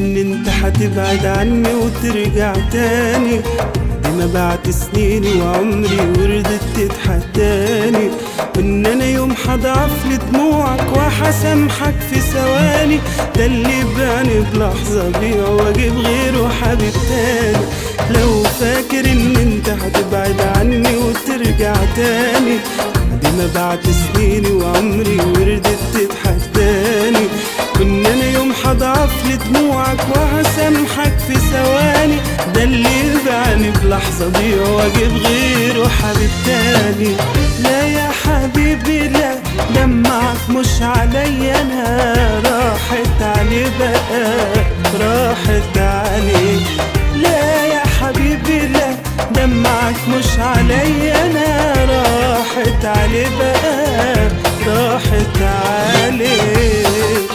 ان انت هتبعد عني وترجع تاني دي ما بعد سنيني وعمري وردت تتحداني وان انا يوم هضعف لدموعك وهسامحك في ثواني ده اللي بعني بلحظة بيع واجيب غيره حبيب تاني لو فاكر ان انت هتبعد عني وترجع تاني دي ما بعد سنيني وعمري وردت تتحداني وان انا يوم هضعف لدموعك وهسامحك في ثواني ده اللي يبعني بلحظة بيع واجيب غيره حبيب تاني لا يا حبيبي لا دمعك مش عليا انا راحت علي بقى راحت عليك لا يا حبيبي لا دمعك مش عليا انا راحت علي بقى راحت عليك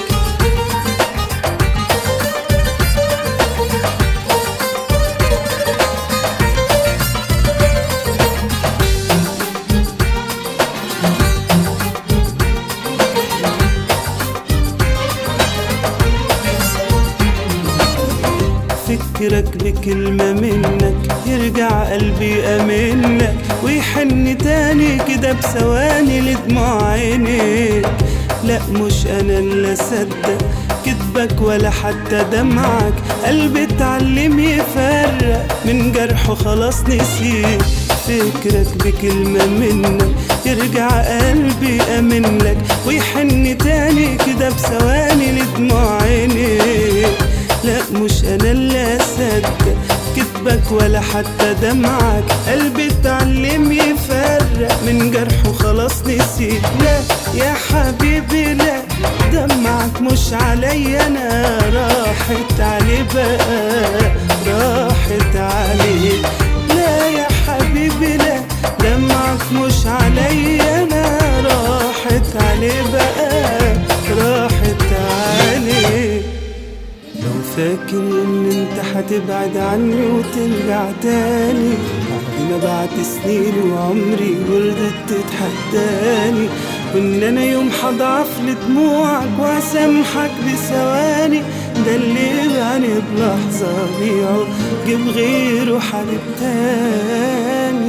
فكرك بكلمة منك يرجع قلبي أمنك ويحن تاني كده بثواني لدموع عينيك لا مش أنا اللي أصدق كدبك ولا حتى دمعك قلبي اتعلم يفرق من جرحه خلاص نسيت فكرك بكلمة منك يرجع قلبي أمن لك ويحن تاني كده بثواني لدموع عينيك لا مش انا اللي اصدق كذبك ولا حتى دمعك قلبي اتعلم يفرق من جرحه خلاص نسيت لا يا حبيبي لا دمعك مش عليا انا راحت علي بقى راحت عليك لا يا حبيبي لا دمعك مش عليا انا راحت علي بقى راحت عليك لو فاكر ان انت هتبعد عني وترجع تاني بعد ما بعد سنين وعمري وردت تتحداني وان انا يوم هضعف لدموعك واسامحك بثواني ده اللي يبعني بلحظة بيعه جيب غيره حبيب تاني